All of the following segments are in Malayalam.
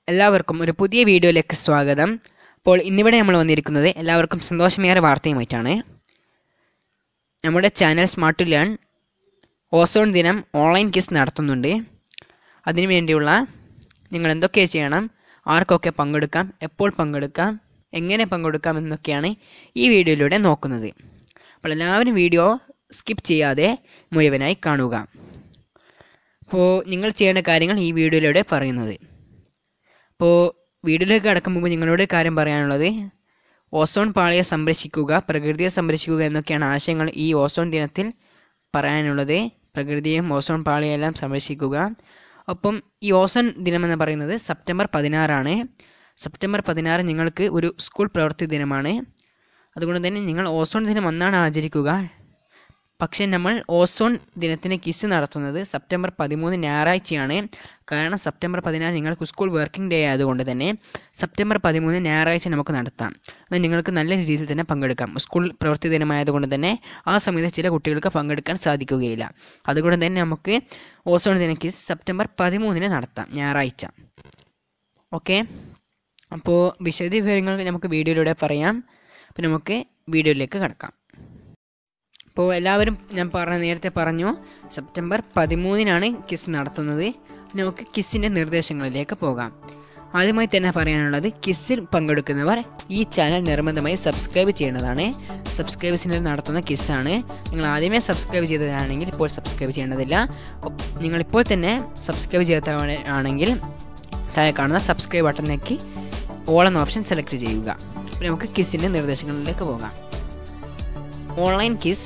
എല്ലാവർക്കും ഒരു പുതിയ വീഡിയോയിലേക്ക് സ്വാഗതം അപ്പോൾ ഇന്നിവിടെ നമ്മൾ വന്നിരിക്കുന്നത് എല്ലാവർക്കും സന്തോഷമേറെ വാർത്തയുമായിട്ടാണ് നമ്മുടെ channel smart to learn ozone ദിനം ഓൺലൈൻ കിസ് നടത്തുന്നുണ്ട് അതിനു വേണ്ടിയുള്ള നിങ്ങൾ എന്തൊക്കെ ചെയ്യണം ആർക്കൊക്കെ പങ്കെടുക്കാം എപ്പോൾ പങ്കെടുക്കാം എങ്ങനെ പങ്കെടുക്കാം എന്നൊക്കെയാണ് ഈ വീഡിയോയിലൂടെ നോക്കുന്നത് അപ്പോൾ എല്ലാവരും വീഡിയോ സ്കിപ്പ് ചെയ്യാതെ മുഴുവനായി കാണുക അപ്പോൾ നിങ്ങൾ ചെയ്യേണ്ട കാര്യങ്ങൾ ഈ വീഡിയോയിലൂടെ പറയുന്നത് അപ്പോൾ വീഡിയോയിലേക്ക് കടക്കും മുമ്പ് നിങ്ങളോട് ഒരു കാര്യം പറയാനുള്ളത് ഓസോൺ പാളിയെ സംരക്ഷിക്കുക പ്രകൃതിയെ സംരക്ഷിക്കുക എന്നൊക്കെയാണ് ആശയങ്ങൾ ഈ ഓസോൺ ദിനത്തിൽ പറയാനുള്ളത് പ്രകൃതിയും ഓസോൺ പാളിയെല്ലാം സംരക്ഷിക്കുക ഒപ്പം ഈ ഓസോൺ ദിനം എന്ന് പറയുന്നത് സെപ്റ്റംബർ പതിനാറാണ് സെപ്റ്റംബർ പതിനാറ് നിങ്ങൾക്ക് ഒരു സ്കൂൾ പ്രവൃത്തി ദിനമാണ് അതുകൊണ്ട് തന്നെ നിങ്ങൾ ഓസോൺ ദിനം ഒന്നാണ് ആചരിക്കുക പക്ഷേ നമ്മൾ ഓസോൺ ദിനത്തിന് കിസ് നടത്തുന്നത് സെപ്റ്റംബർ പതിമൂന്ന് ഞായറാഴ്ചയാണ് കാരണം സെപ്റ്റംബർ പതിനാറ് നിങ്ങൾക്ക് സ്കൂൾ വർക്കിംഗ് ഡേ ആയതുകൊണ്ട് തന്നെ സെപ്റ്റംബർ പതിമൂന്ന് ഞായറാഴ്ച നമുക്ക് നടത്താം അത് നിങ്ങൾക്ക് നല്ല രീതിയിൽ തന്നെ പങ്കെടുക്കാം സ്കൂൾ പ്രവൃത്തി ദിനമായതുകൊണ്ട് തന്നെ ആ സമയത്ത് ചില കുട്ടികൾക്ക് പങ്കെടുക്കാൻ സാധിക്കുകയില്ല അതുകൊണ്ട് തന്നെ നമുക്ക് ഓസോൺ ദിന കിസ് സെപ്റ്റംബർ പതിമൂന്നിന് നടത്താം ഞായറാഴ്ച ഓക്കെ അപ്പോൾ വിശദവിവരങ്ങൾ നമുക്ക് വീഡിയോയിലൂടെ പറയാം അപ്പോൾ നമുക്ക് വീഡിയോയിലേക്ക് കിടക്കാം അപ്പോൾ എല്ലാവരും ഞാൻ പറഞ്ഞ നേരത്തെ പറഞ്ഞു സെപ്റ്റംബർ പതിമൂന്നിനാണ് കിസ് നടത്തുന്നത് നമുക്ക് കിസ്സിൻ്റെ നിർദ്ദേശങ്ങളിലേക്ക് പോകാം ആദ്യമായി തന്നെ പറയാനുള്ളത് കിസ്സിൽ പങ്കെടുക്കുന്നവർ ഈ ചാനൽ നിർബന്ധമായി സബ്സ്ക്രൈബ് ചെയ്യേണ്ടതാണ് സബ്സ്ക്രൈബ് ചെയ്യുന്നത് നടത്തുന്ന കിസ്സാണ് നിങ്ങൾ ആദ്യമേ സബ്സ്ക്രൈബ് ചെയ്തതാണെങ്കിൽ ഇപ്പോൾ സബ്സ്ക്രൈബ് ചെയ്യേണ്ടതില്ല ഒപ്പ് നിങ്ങളിപ്പോൾ തന്നെ സബ്സ്ക്രൈബ് ചെയ്യാത്ത ആണെങ്കിൽ താഴെ കാണുന്ന സബ്സ്ക്രൈബ് ബട്ടൺ ഞെക്കി ഓൾ എന്ന ഓപ്ഷൻ സെലക്ട് ചെയ്യുക അപ്പോൾ നമുക്ക് കിസ്സിൻ്റെ നിർദ്ദേശങ്ങളിലേക്ക് പോകാം ഓൺലൈൻ കിസ്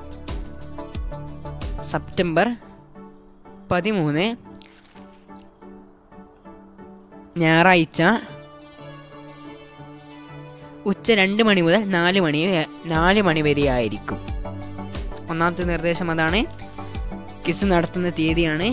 സെപ്റ്റംബർ പതിമൂന്ന് ഞായറാഴ്ച ഉച്ച രണ്ട് മണി മുതൽ നാല് മണി വരെ- നാല് മണി വരെ ആയിരിക്കും ഒന്നാമത്തെ നിർദ്ദേശം അതാണ് കിസ് നടത്തുന്ന തീയതിയാണ്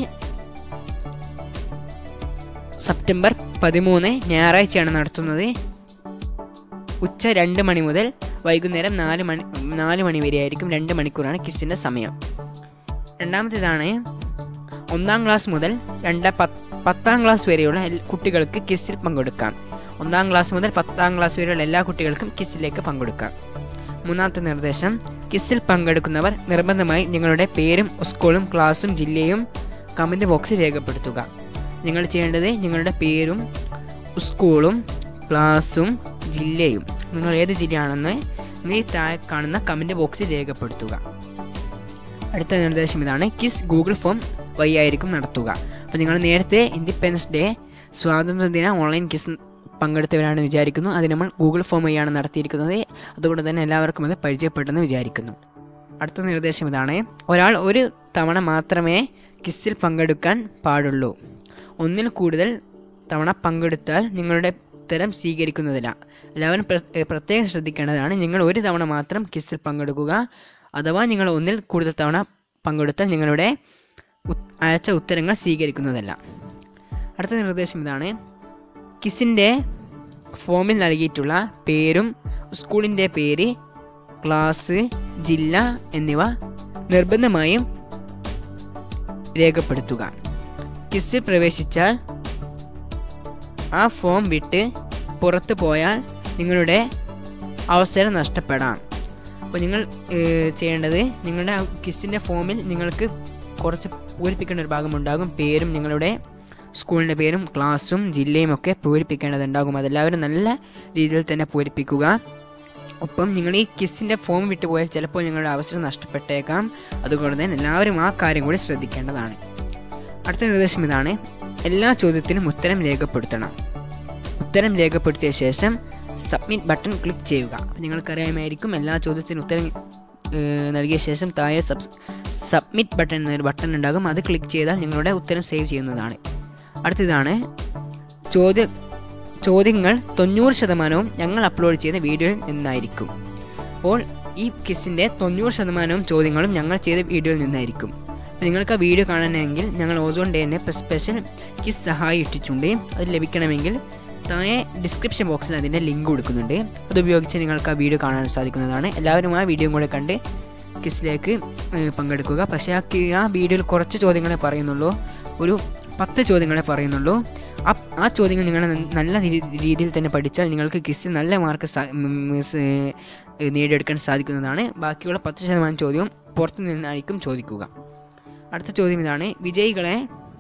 സെപ്റ്റംബർ പതിമൂന്ന് ഞായറാഴ്ചയാണ് നടത്തുന്നത് ഉച്ച രണ്ട് മണി മുതൽ വൈകുന്നേരം നാല് മണി നാല് മണി വരെ ആയിരിക്കും രണ്ട് മണിക്കൂറാണ് കിസ്സിൻ്റെ സമയം രണ്ടാമത്തേതാണ് ഒന്നാം ക്ലാസ് മുതൽ രണ്ട് പത്ത് പത്താം ക്ലാസ് വരെയുള്ള എൽ- കുട്ടികൾക്ക് കിസ്സിൽ പങ്കെടുക്കാം ഒന്നാം ക്ലാസ് മുതൽ പത്താം ക്ലാസ് വരെയുള്ള എല്ലാ കുട്ടികൾക്കും കിസ്സിലേക്ക് പങ്കെടുക്കാം മൂന്നാമത്തെ നിർദ്ദേശം കിസ്സിൽ പങ്കെടുക്കുന്നവർ നിർബന്ധമായി നിങ്ങളുടെ പേരും സ്കൂളും ക്ലാസ്സും ജില്ലയും കമൻറ്റ് ബോക്സിൽ രേഖപ്പെടുത്തുക നിങ്ങൾ ചെയ്യേണ്ടത് നിങ്ങളുടെ പേരും സ്കൂളും ക്ലാസ്സും ജില്ലയും നിങ്ങൾ ഏത് ജില്ലയാണെന്ന് ഈ താഴെ കാണുന്ന കമൻറ്റ് ബോക്സിൽ രേഖപ്പെടുത്തുക അടുത്ത നിർദ്ദേശം ഇതാണ് കിസ് ഗൂഗിൾ ഫോം വഴി ആയിരിക്കും നടത്തുക അപ്പോൾ നിങ്ങൾ നേരത്തെ ഇൻഡിപെൻഡൻസ് ഡേ സ്വാതന്ത്ര്യദിന ഓൺലൈൻ കിസ് പങ്കെടുത്തവരാണ് വിചാരിക്കുന്നു അത് നമ്മൾ ഗൂഗിൾ ഫോം വഴിയാണ് നടത്തിയിരിക്കുന്നത് അതുകൊണ്ട് തന്നെ എല്ലാവർക്കും അത് പരിചയപ്പെട്ടെന്ന് വിചാരിക്കുന്നു അടുത്ത നിർദ്ദേശം ഇതാണ് ഒരാൾ ഒരു തവണ മാത്രമേ കിസ്സിൽ പങ്കെടുക്കാൻ പാടുള്ളൂ ഒന്നിൽ കൂടുതൽ തവണ പങ്കെടുത്താൽ നിങ്ങളുടെ ഉത്തരം സ്വീകരിക്കുന്നതില്ല എല്ലാവരും പ്ര- ഏ, പ്രത്യേകം ശ്രദ്ധിക്കേണ്ടതാണ് നിങ്ങൾ ഒരു തവണ മാത്രം കിസ്സിൽ പങ്കെടുക്കുക അഥവാ നിങ്ങൾ ഒന്നിൽ കൂടുതൽ തവണ പങ്കെടുത്താൽ നിങ്ങളുടെ ഉത്- അയച്ച ഉത്തരങ്ങൾ സ്വീകരിക്കുന്നതല്ല അടുത്ത നിർദ്ദേശം ഇതാണ് കിസിൻ്റെ ഫോമിൽ നൽകിയിട്ടുള്ള പേരും സ്കൂളിൻ്റെ പേര് ക്ലാസ് ജില്ല എന്നിവ നിർബന്ധമായും രേഖപ്പെടുത്തുക കിസ്സിൽ പ്രവേശിച്ചാൽ ആ ഫോം വിട്ട് പുറത്തു പോയാൽ നിങ്ങളുടെ അവസരം നഷ്ടപ്പെടാം അപ്പോൾ നിങ്ങൾ ഏഹ്, ചെയ്യേണ്ടത് നിങ്ങളുടെ ആ കിസ്സിൻ്റെ ഫോമിൽ നിങ്ങൾക്ക് കുറച്ച് പൂരിപ്പിക്കേണ്ട ഒരു ഭാഗമുണ്ടാകും പേരും നിങ്ങളുടെ സ്കൂളിൻ്റെ പേരും ക്ലാസ്സും ജില്ലയും ഒക്കെ പൂരിപ്പിക്കേണ്ടതുണ്ടാകും അതെല്ലാവരും നല്ല രീതിയിൽ തന്നെ പൂരിപ്പിക്കുക ഒപ്പം നിങ്ങൾ ഈ കിസ്സിൻ്റെ ഫോം വിട്ടുപോയാൽ ചിലപ്പോൾ നിങ്ങളുടെ അവസരം നഷ്ടപ്പെട്ടേക്കാം അതുകൊണ്ട് തന്നെ എല്ലാവരും ആ കാര്യം കൂടി ശ്രദ്ധിക്കേണ്ടതാണ് അടുത്ത നിർദ്ദേശം ഇതാണ് എല്ലാ ചോദ്യത്തിനും ഉത്തരം രേഖപ്പെടുത്തണം ഉത്തരം രേഖപ്പെടുത്തിയ ശേഷം സബ്മിറ്റ് ബട്ടൺ ക്ലിക്ക് ചെയ്യുക അപ്പോൾ നിങ്ങൾക്കറിയാമായിരിക്കും എല്ലാ ചോദ്യത്തിനും ഉത്തരം ഏഹ്, നൽകിയ ശേഷം താഴെ സബ് സബ്മിറ്റ് ബട്ടൺ എന്നൊരു ബട്ടൺ ഉണ്ടാകും അത് ക്ലിക്ക് ചെയ്താൽ നിങ്ങളുടെ ഉത്തരം സേവ് ചെയ്യുന്നതാണ് അടുത്തതാണ് ചോദ്യ ചോദ്യങ്ങൾ തൊണ്ണൂറ് ശതമാനവും ഞങ്ങൾ അപ്ലോഡ് ചെയ്ത വീഡിയോയിൽ നിന്നായിരിക്കും അപ്പോൾ ഈ കിസ്സിൻ്റെ തൊണ്ണൂറ് ശതമാനവും ചോദ്യങ്ങളും ഞങ്ങൾ ചെയ്ത വീഡിയോയിൽ നിന്നായിരിക്കും അപ്പോൾ നിങ്ങൾക്ക് ആ വീഡിയോ കാണണമെങ്കിൽ ഞങ്ങൾ ഓസോൺ ഡേൻ്റെ സ്പെഷ്യൽ കിസ് സഹായി ഇട്ടിട്ടുണ്ട് അത് ലഭിക്കണമെങ്കിൽ താഴെ ഡിസ്ക്രിപ്ഷൻ ബോക്സിൽ അതിൻ്റെ ലിങ്ക് കൊടുക്കുന്നുണ്ട് അത് ഉപയോഗിച്ച് നിങ്ങൾക്ക് ആ വീഡിയോ കാണാൻ സാധിക്കുന്നതാണ് എല്ലാവരും ആ വീഡിയോ കൂടെ കണ്ട് കിസിലേക്ക് ഏഹ്, പങ്കെടുക്കുക പക്ഷേ ആ കി- ആ വീഡിയോയിൽ കുറച്ച് ചോദ്യങ്ങളെ പറയുന്നുള്ളൂ ഒരു പത്ത് ചോദ്യങ്ങളെ പറയുന്നുള്ളൂ ആ ആ ചോദ്യങ്ങൾ നിങ്ങൾ ന- നല്ല രീ- രീതിയിൽ തന്നെ പഠിച്ചാൽ നിങ്ങൾക്ക് കിസ് നല്ല മാർക്ക് സാ- ഉം, സ്, ഏ, നേടിയെടുക്കാൻ സാധിക്കുന്നതാണ് ബാക്കിയുള്ള പത്ത് ശതമാനം ചോദ്യവും പുറത്തു നിന്നായിരിക്കും ചോദിക്കുക അടുത്ത ചോദ്യം ഇതാണ് വിജയികളെ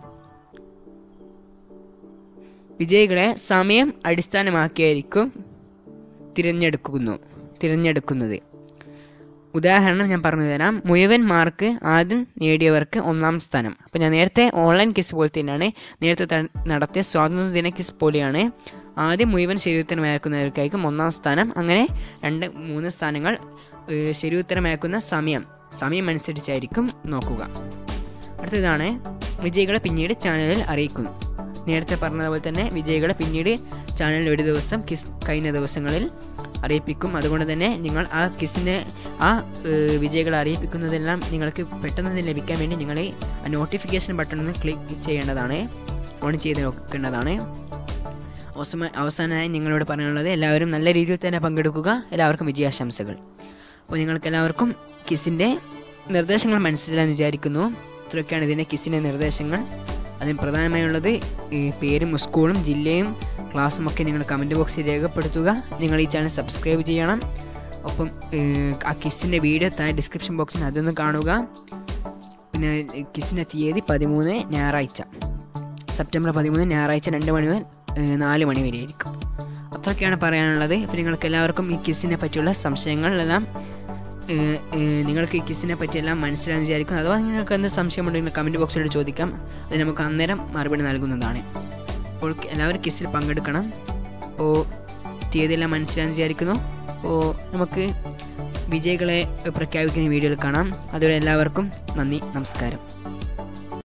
വിജയികളെ സമയം അടിസ്ഥാനമാക്കിയായിരിക്കും തിരഞ്ഞെടുക്കുന്നു തിരഞ്ഞെടുക്കുന്നത് ഉദാഹരണം ഞാൻ പറഞ്ഞു തരാം മുഴുവൻ മാർക്ക് ആദ്യം നേടിയവർക്ക് ഒന്നാം സ്ഥാനം അപ്പോൾ ഞാൻ നേരത്തെ ഓൺലൈൻ കിസ് പോലെ തന്നെയാണ് നേരത്തെ ത- നടത്തിയ സ്വാതന്ത്ര്യദിന കിസ് പോലെയാണ് ആദ്യം മുഴുവൻ ശരിയുത്തരമയക്കുന്നവർക്കായിരിക്കും ഒന്നാം സ്ഥാനം അങ്ങനെ രണ്ട് മൂന്ന് സ്ഥാനങ്ങൾ ഏഹ്, ശരിയുത്തരമയക്കുന്ന സമയം സമയം അനുസരിച്ചായിരിക്കും നോക്കുക അടുത്തതാണ് വിജയികളെ പിന്നീട് ചാനലിൽ അറിയിക്കുന്നു നേരത്തെ പറഞ്ഞതുപോലെ തന്നെ വിജയികളെ പിന്നീട് ചാനലിൽ ഒരു ദിവസം കിസ് കഴിഞ്ഞ ദിവസങ്ങളിൽ അറിയിപ്പിക്കും അതുകൊണ്ട് തന്നെ നിങ്ങൾ ആ കിസിനെ ആ ഏഹ്, വിജയികളെ അറിയിപ്പിക്കുന്നതെല്ലാം നിങ്ങൾക്ക് പെട്ടെന്ന് തന്നെ ലഭിക്കാൻ വേണ്ടി നിങ്ങൾ ആ നോട്ടിഫിക്കേഷൻ ബട്ടൺ ഒന്ന് ക്ലിക്ക് ചെയ്യേണ്ടതാണ് ഓൺ ചെയ്ത് നോക്കേണ്ടതാണ് അവസാന അവസാനമായി നിങ്ങളോട് പറയാനുള്ളത് എല്ലാവരും നല്ല രീതിയിൽ തന്നെ പങ്കെടുക്കുക എല്ലാവർക്കും വിജയാശംസകൾ അപ്പോൾ നിങ്ങൾക്ക് എല്ലാവർക്കും കിസിൻ്റെ നിർദ്ദേശങ്ങൾ മനസ്സിലായെന്ന് വിചാരിക്കുന്നു ഇത്രയൊക്കെയാണ് ഇതിൻ്റെ കിസിൻ്റെ നിർദ്ദേശങ്ങൾ അതിന് പ്രധാനമായുള്ളത് ഈ പേരും സ്കൂളും ജില്ലയും ക്ലാസ്സും ഒക്കെ നിങ്ങൾ കമൻറ്റ് ബോക്സിൽ രേഖപ്പെടുത്തുക നിങ്ങൾ ഈ ചാനൽ സബ്സ്ക്രൈബ് ചെയ്യണം ഒപ്പം ഏഹ്, ആ കിസിൻ്റെ വീഡിയോ താഴെ ഡിസ്ക്രിപ്ഷൻ ബോക്സിൽ അതൊന്ന് കാണുക പിന്നെ കിസിൻ്റെ തീയതി പതിമൂന്ന് ഞായറാഴ്ച സെപ്റ്റംബർ പതിമൂന്ന് ഞായറാഴ്ച രണ്ട് മണി മുതൽ ഏഹ്, നാല് മണി വരെ ആയിരിക്കും അത്രയൊക്കെയാണ് പറയാനുള്ളത് അപ്പോൾ നിങ്ങൾക്ക് എല്ലാവർക്കും ഈ കിസിനെ പറ്റിയുള്ള സംശയങ്ങളെല്ലാം ഏഹ്, ഏഹ്, നിങ്ങൾക്ക് ഈ കിസിനെ പറ്റിയെല്ലാം മനസ്സിലായെന്ന് വിചാരിക്കും അഥവാ നിങ്ങൾക്ക് എന്ത് സംശയമുണ്ടെങ്കിൽ കമൻറ്റ് ബോക്സിൽ ചോദിക്കാം അത് നമുക്ക് അന്നേരം മറുപടി നൽകുന്നതാണ് അപ്പോൾ എല്ലാവരും കിസിൽ പങ്കെടുക്കണം അപ്പോൾ തീയതിയെല്ലാം മനസ്സിലായെന്ന് വിചാരിക്കുന്നു അപ്പോൾ നമുക്ക് വിജയികളെ പ്രഖ്യാപിക്കുന്ന വീഡിയോയിൽ കാണാം അതുവരെ എല്ലാവർക്കും നന്ദി നമസ്കാരം